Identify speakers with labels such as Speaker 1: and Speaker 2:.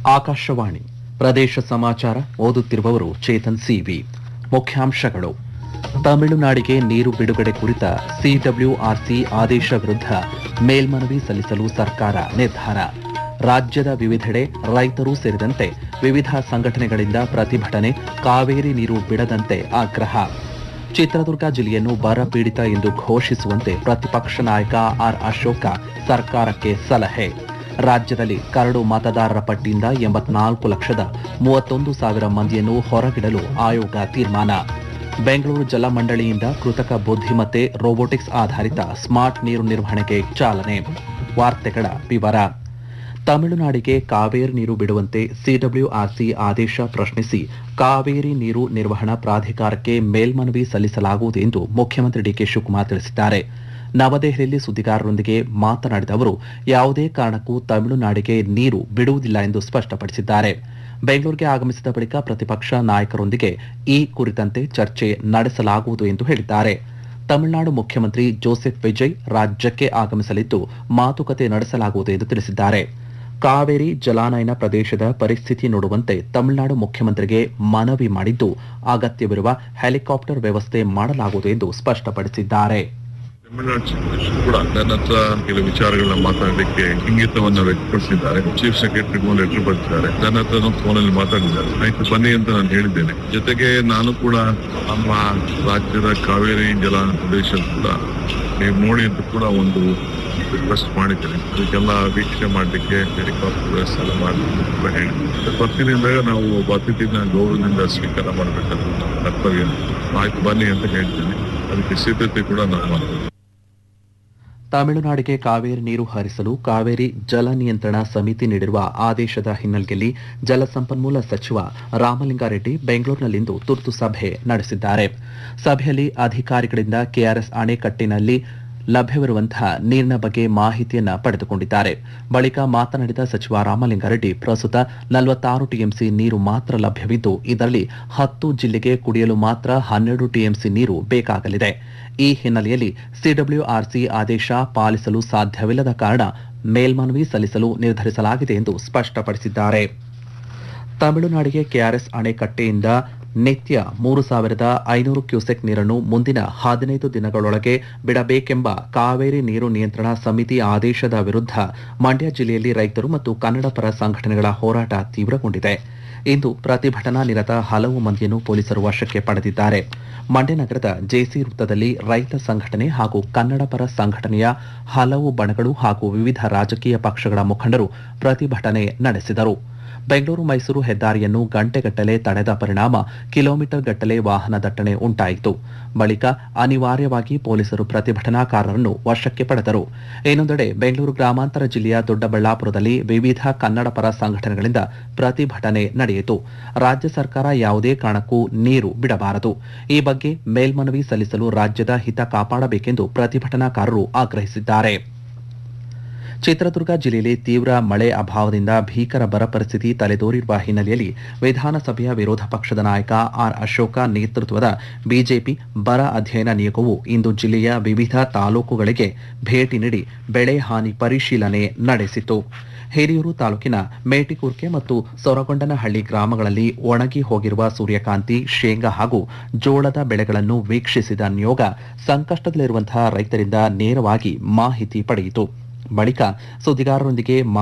Speaker 1: ಆಕಾಶವಾಣಿ ಪ್ರದೇಶ ಸಮಾಚಾರ ಓದುತ್ತಿರುವವರು ಚೇತನ್ ಸಿವಿ ಮುಖ್ಯಾಂಶಗಳು ತಮಿಳುನಾಡಿಗೆ ನೀರು ಬಿಡುಗಡೆ ಕುರಿತ ಸಿಡಬ್ಲ್ಯೂಆರ್ಸಿ ಆದೇಶ ವಿರುದ್ಧ ಮೇಲ್ಮನವಿ ಸಲ್ಲಿಸಲು ಸರ್ಕಾರ ನಿರ್ಧಾರ ರಾಜ್ಯದ ವಿವಿಧೆಡೆ ರೈತರು ಸೇರಿದಂತೆ ವಿವಿಧ ಸಂಘಟನೆಗಳಿಂದ ಪ್ರತಿಭಟನೆ ಕಾವೇರಿ ನೀರು ಬಿಡದಂತೆ ಆಗ್ರಹ ಚಿತ್ರದುರ್ಗ ಜಿಲ್ಲೆಯನ್ನು ಬರ ಪೀಡಿತ ಎಂದು ಘೋಷಿಸುವಂತೆ ಪ್ರತಿಪಕ್ಷ ನಾಯಕ ಆರ್ ಅಶೋಕ ಸರ್ಕಾರಕ್ಕೆ ಸಲಹೆ ರಾಜ್ಯದಲ್ಲಿ ಕರಡು ಮತದಾರರ ಪಟ್ಟಿಯಿಂದ ಎಂಬತ್ನಾಲ್ಕು ಲಕ್ಷದ ಮೂವತ್ತೊಂದು ಸಾವಿರ ಮಂದಿಯನ್ನು ಹೊರಗಿಡಲು ಆಯೋಗ ತೀರ್ಮಾನ ಬೆಂಗಳೂರು ಜಲಮಂಡಳಿಯಿಂದ ಕೃತಕ ಬುದ್ಧಿಮತ್ತೆ ರೋಬೋಟಿಕ್ಸ್ ಆಧಾರಿತ ಸ್ಮಾರ್ಟ್ ನೀರು ನಿರ್ವಹಣೆಗೆ ಚಾಲನೆ ವಾರ್ತೆಗಳ ವಿವರ ತಮಿಳುನಾಡಿಗೆ ಕಾವೇರಿ ನೀರು ಬಿಡುವಂತೆ ಸಿಡಬ್ಲ್ಯೂಆರ್ಸಿ ಆದೇಶ ಪ್ರಶ್ನಿಸಿ ಕಾವೇರಿ ನೀರು ನಿರ್ವಹಣಾ ಪ್ರಾಧಿಕಾರಕ್ಕೆ ಮೇಲ್ಮನವಿ ಸಲ್ಲಿಸಲಾಗುವುದು ಎಂದು ಮುಖ್ಯಮಂತ್ರಿ ಡಿಕೆ ಶಿವಕುಮಾರ್ ತಿಳಿಸಿದ್ದಾರೆ ನವದೆಹಲಿಯಲ್ಲಿ ಸುದ್ದಿಗಾರರೊಂದಿಗೆ ಮಾತನಾಡಿದ ಅವರು ಯಾವುದೇ ಕಾರಣಕ್ಕೂ ತಮಿಳುನಾಡಿಗೆ ನೀರು ಬಿಡುವುದಿಲ್ಲ ಎಂದು ಸ್ಪಷ್ಟಪಡಿಸಿದ್ದಾರೆ ಬೆಂಗಳೂರಿಗೆ ಆಗಮಿಸಿದ ಬಳಿಕ ಪ್ರತಿಪಕ್ಷ ನಾಯಕರೊಂದಿಗೆ ಈ ಕುರಿತಂತೆ ಚರ್ಚೆ ನಡೆಸಲಾಗುವುದು ಎಂದು ಹೇಳಿದ್ದಾರೆ ತಮಿಳುನಾಡು ಮುಖ್ಯಮಂತ್ರಿ ಜೋಸೆಫ್ ವಿಜಯ್ ರಾಜ್ಯಕ್ಕೆ ಆಗಮಿಸಲಿದ್ದು ಮಾತುಕತೆ ನಡೆಸಲಾಗುವುದು ಎಂದು ತಿಳಿಸಿದ್ದಾರೆ ಕಾವೇರಿ ಜಲಾನಯನ ಪ್ರದೇಶದ ಪರಿಸ್ಥಿತಿ ನೋಡುವಂತೆ ತಮಿಳುನಾಡು ಮುಖ್ಯಮಂತ್ರಿಗೆ ಮನವಿ ಮಾಡಿದ್ದು ಅಗತ್ಯವಿರುವ ಹೆಲಿಕಾಪ್ಟರ್ ವ್ಯವಸ್ಥೆ ಮಾಡಲಾಗುವುದು ಎಂದು ಸ್ಪಷ್ಟಪಡಿಸಿದ್ದಾರೆ
Speaker 2: ತಮಿಳುನಾಡು ಚೀಫ್ ಮಿನಿಸ್ಟರ್ ಕೂಡ ನನ್ನ ಹತ್ರ ಕೆಲವು ವಿಚಾರಗಳನ್ನ ಮಾತಾಡಲಿಕ್ಕೆ ಇಂಗಿತವನ್ನ ವ್ಯಕ್ತಪಡಿಸಿದ್ದಾರೆ ಚೀಫ್ ಸೆಕ್ರೆಟರಿಗೂ ಲೆಟರ್ ಬರೆದಿದ್ದಾರೆ ನನ್ನ ಹತ್ರ ಫೋನ್ ಅಲ್ಲಿ ಮಾತಾಡಿದ್ದಾರೆ ಆಯ್ತು ಬನ್ನಿ ಅಂತ ನಾನು ಹೇಳಿದ್ದೇನೆ ಜೊತೆಗೆ ನಾನು ಕೂಡ ನಮ್ಮ ರಾಜ್ಯದ ಕಾವೇರಿ ಜಲ ಪ್ರದೇಶ ಕೂಡ ನೀವು ನೋಡಿ ಅಂತ ಕೂಡ ಒಂದು ರಿಕ್ವೆಸ್ಟ್ ಮಾಡಿದ್ದೇನೆ ಅದಕ್ಕೆಲ್ಲ ವೀಕ್ಷಣೆ ಮಾಡಲಿಕ್ಕೆ ಹೆಲಿಕಾಪ್ಟರ್ ವ್ಯವಸ್ಥೆ ಎಲ್ಲ ಮಾಡಲಿಕ್ಕೆ ಅಂತ ಕೂಡ ಹೇಳಿದ್ದೀನಿ ಬರ್ತಿದ್ದಾಗ ನಾವು ಒಬ್ಬ ಅತಿಥಿನ ಗೌರವದಿಂದ ಸ್ವೀಕಾರ ಮಾಡಬೇಕಂತ ನಮ್ಮ ಕರ್ತವ್ಯ ಆಯ್ತು ಬನ್ನಿ ಅಂತ ಹೇಳ್ತೀನಿ ಅದಕ್ಕೆ ಸಿದ್ಧತೆ ಕೂಡ ನಾವು ಮಾಡ್ತೀವಿ
Speaker 1: ತಮಿಳುನಾಡಿಗೆ ಕಾವೇರಿ ನೀರು ಹರಿಸಲು ಕಾವೇರಿ ಜಲ ನಿಯಂತ್ರಣ ಸಮಿತಿ ನೀಡಿರುವ ಆದೇಶದ ಹಿನ್ನೆಲೆಯಲ್ಲಿ ಜಲಸಂಪನ್ಮೂಲ ಸಚಿವ ರಾಮಲಿಂಗಾರೆಡ್ಡಿ ಬೆಂಗಳೂರಿನಲ್ಲಿಂದು ತುರ್ತು ಸಭೆ ನಡೆಸಿದ್ದಾರೆ ಸಭೆಯಲ್ಲಿ ಅಧಿಕಾರಿಗಳಿಂದ ಕೆಆರ್ಎಸ್ ಅಣೆಕಟ್ಟಿನಲ್ಲಿ ಲಭ್ಯವಿರುವಂತಹ ನೀರಿನ ಬಗ್ಗೆ ಮಾಹಿತಿಯನ್ನ ಪಡೆದುಕೊಂಡಿದ್ದಾರೆ ಬಳಿಕ ಮಾತನಾಡಿದ ಸಚಿವ ರಾಮಲಿಂಗಾರೆಡ್ಡಿ ಪ್ರಸ್ತುತ ನಲವತ್ತಾರು ಟಿಎಂಸಿ ನೀರು ಮಾತ್ರ ಲಭ್ಯವಿದ್ದು ಇದರಲ್ಲಿ ಹತ್ತು ಜಿಲ್ಲೆಗೆ ಕುಡಿಯಲು ಮಾತ್ರ ಹನ್ನೆರಡು ಟಿಎಂಸಿ ನೀರು ಬೇಕಾಗಲಿದೆ ಈ ಹಿನ್ನೆಲೆಯಲ್ಲಿ ಸಿಡಬ್ಲ್ಯೂಆರ್ಸಿ ಆದೇಶ ಪಾಲಿಸಲು ಸಾಧ್ಯವಿಲ್ಲದ ಕಾರಣ ಮೇಲ್ಮನವಿ ಸಲ್ಲಿಸಲು ನಿರ್ಧರಿಸಲಾಗಿದೆ ಎಂದು ಸ್ಪಷ್ಟಪಡಿಸಿದ್ದಾರೆ ತಮಿಳುನಾಡಿಗೆ ಕೆಆರ್ಎಸ್ ಅಣೆಕಟ್ಟೆಯಿಂದ ನಿತ್ಯ ಮೂರು ಸಾವಿರದ ಐನೂರು ಕ್ಯೂಸೆಕ್ ನೀರನ್ನು ಮುಂದಿನ ಹದಿನೈದು ದಿನಗಳೊಳಗೆ ಬಿಡಬೇಕೆಂಬ ಕಾವೇರಿ ನೀರು ನಿಯಂತ್ರಣ ಸಮಿತಿ ಆದೇಶದ ವಿರುದ್ಧ ಮಂಡ್ಯ ಜಿಲ್ಲೆಯಲ್ಲಿ ರೈತರು ಮತ್ತು ಕನ್ನಡ ಪರ ಸಂಘಟನೆಗಳ ಹೋರಾಟ ತೀವ್ರಗೊಂಡಿದೆ ಇಂದು ಪ್ರತಿಭಟನಾ ನಿರತ ಹಲವು ಮಂದಿಯನ್ನು ಪೊಲೀಸರು ವಶಕ್ಕೆ ಪಡೆದಿದ್ದಾರೆ ಮಂಡ್ಯ ನಗರದ ಜೆಸಿ ವೃತ್ತದಲ್ಲಿ ರೈತ ಸಂಘಟನೆ ಹಾಗೂ ಕನ್ನಡ ಪರ ಸಂಘಟನೆಯ ಹಲವು ಬಣಗಳು ಹಾಗೂ ವಿವಿಧ ರಾಜಕೀಯ ಪಕ್ಷಗಳ ಮುಖಂಡರು ಪ್ರತಿಭಟನೆ ನಡೆಸಿದರು ಬೆಂಗಳೂರು ಮೈಸೂರು ಹೆದ್ದಾರಿಯನ್ನು ಗಂಟೆಗಟ್ಟಲೆ ತಡೆದ ಪರಿಣಾಮ ಕಿಲೋಮೀಟರ್ ಗಟ್ಟಲೆ ವಾಹನ ದಟ್ಟಣೆ ಉಂಟಾಯಿತು ಬಳಿಕ ಅನಿವಾರ್ಯವಾಗಿ ಪೊಲೀಸರು ಪ್ರತಿಭಟನಾಕಾರರನ್ನು ವಶಕ್ಕೆ ಪಡೆದರು ಇನ್ನೊಂದೆಡೆ ಬೆಂಗಳೂರು ಗ್ರಾಮಾಂತರ ಜಿಲ್ಲೆಯ ದೊಡ್ಡಬಳ್ಳಾಪುರದಲ್ಲಿ ವಿವಿಧ ಕನ್ನಡ ಪರ ಸಂಘಟನೆಗಳಿಂದ ಪ್ರತಿಭಟನೆ ನಡೆಯಿತು ರಾಜ್ಯ ಸರ್ಕಾರ ಯಾವುದೇ ಕಾರಣಕ್ಕೂ ನೀರು ಬಿಡಬಾರದು ಈ ಬಗ್ಗೆ ಮೇಲ್ಮನವಿ ಸಲ್ಲಿಸಲು ರಾಜ್ಯದ ಹಿತ ಕಾಪಾಡಬೇಕೆಂದು ಪ್ರತಿಭಟನಾಕಾರರು ಆಗ್ರಹಿಸಿದ್ದಾರೆ ಚಿತ್ರದುರ್ಗ ಜಿಲ್ಲೆಯಲ್ಲಿ ತೀವ್ರ ಮಳೆ ಅಭಾವದಿಂದ ಭೀಕರ ಬರ ಪರಿಸ್ಥಿತಿ ತಲೆದೋರಿರುವ ಹಿನ್ನೆಲೆಯಲ್ಲಿ ವಿಧಾನಸಭೆಯ ವಿರೋಧ ಪಕ್ಷದ ನಾಯಕ ಆರ್ ಅಶೋಕ ನೇತೃತ್ವದ ಬಿಜೆಪಿ ಬರ ಅಧ್ಯಯನ ನಿಯೋಗವು ಇಂದು ಜಿಲ್ಲೆಯ ವಿವಿಧ ತಾಲೂಕುಗಳಿಗೆ ಭೇಟಿ ನೀಡಿ ಬೆಳೆ ಹಾನಿ ಪರಿಶೀಲನೆ ನಡೆಸಿತು ಹಿರಿಯೂರು ತಾಲೂಕಿನ ಮೇಟಿಕುರ್ಕೆ ಮತ್ತು ಸೊರಗೊಂಡನಹಳ್ಳಿ ಗ್ರಾಮಗಳಲ್ಲಿ ಒಣಗಿ ಹೋಗಿರುವ ಸೂರ್ಯಕಾಂತಿ ಶೇಂಗಾ ಹಾಗೂ ಜೋಳದ ಬೆಳೆಗಳನ್ನು ವೀಕ್ಷಿಸಿದ ನಿಯೋಗ ಸಂಕಷ್ಟದಲ್ಲಿರುವಂತಹ ರೈತರಿಂದ ನೇರವಾಗಿ ಮಾಹಿತಿ ಪಡೆಯಿತು ಬಳಿಕ ಸುದ್ದಿಗಾರರೊಂದಿಗೆ